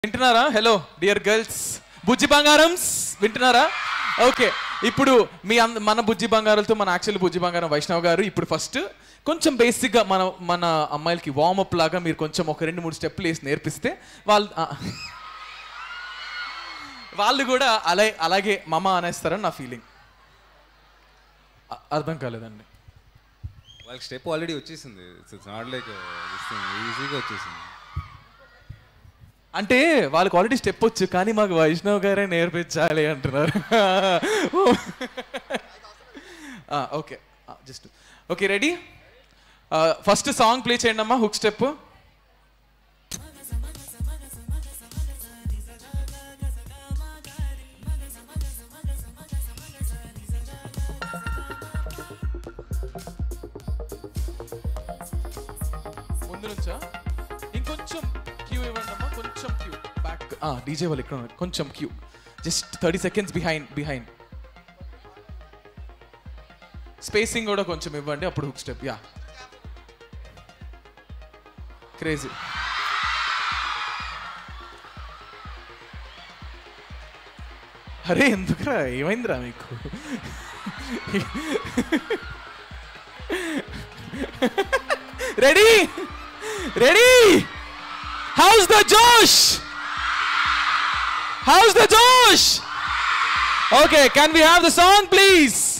వింటున్నారా hello dear girls బుజ్జి బంగారమ్స్ వింటున్నారా ఓకే ఇప్పుడు మీ అంద మన బుజ్జి బంగారాలతో మన యాక్చువల్ బుజ్జి బంగారం వైష్ణవ్ గారు ఇప్పుడు ఫస్ట్ కొంచెం బేసిక్గా మన మన అమ్మాయిలకి వార్మప్ లాగా మీరు కొంచెం ఒక రెండు మూడు స్టెప్లు వేసి నేర్పిస్తే వాళ్ళు ఆ, వాళ్ళు కూడా అలా అలాగే మమ అనేస్తారని నా ఫీలింగ్ అర్థం కాలేదండి వాళ్ళకి స్టెప్ ఆల్రెడీ వచ్చేసింది ఇట్స్ నాట్ లైక్ ఈజీగా వచ్చేసింది అంటే వాళ్ళకి ఆల్రెడీ స్టెప్ వచ్చు కానీ మాకు వైష్ణవ్ గారే నేర్పించాలి అంటున్నారు okay just okay ready first song play చేయండి అమ్మా హుక్ స్టెప్ ముందు నుంచా ఇంకొంచెం క్యూ ఇవ్వండి అమ్మా కొంచెం క్యూ బ్యాక్ డీజే వాళ్ళు ఇక్కడ ఉన్నారు కొంచెం cue just thirty seconds behind behind spacing కూడా కొంచెం ఇవ్వండి అప్పుడు హుక్ స్టెప్ యా క్రేజీ అరే ఎందుకురా ఏమైందిరా మీకు ready ready how's the josh how's the josh okay can we have the song please